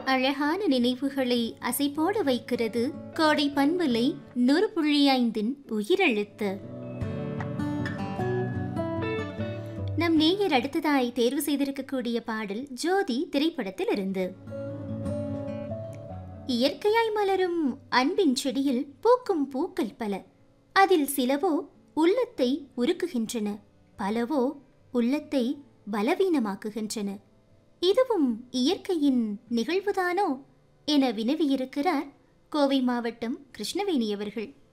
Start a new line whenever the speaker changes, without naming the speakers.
அழகான நினைவுகளை அசைப்போட வைக்கிறது கோடை பண்பலை நூறு புள்ளி ஐந்தின் உயிரெழுத்து நம் நேயர் அடுத்ததாய் தேர்வு செய்திருக்கக்கூடிய பாடல் ஜோதி திரைப்படத்தில் இருந்து இயற்கையாய் மலரும் அன்பின் செடியில் பூக்கும் பூக்கள் பல அதில் சிலவோ உள்ளத்தை உருக்குகின்றன பலவோ உள்ளத்தை பலவீனமாக்குகின்றன இதுவும் இயற்கையின் நிகழ்வுதானோ என வினவியிருக்கிறார் கோவை மாவட்டம் கிருஷ்ணவேணி அவர்கள்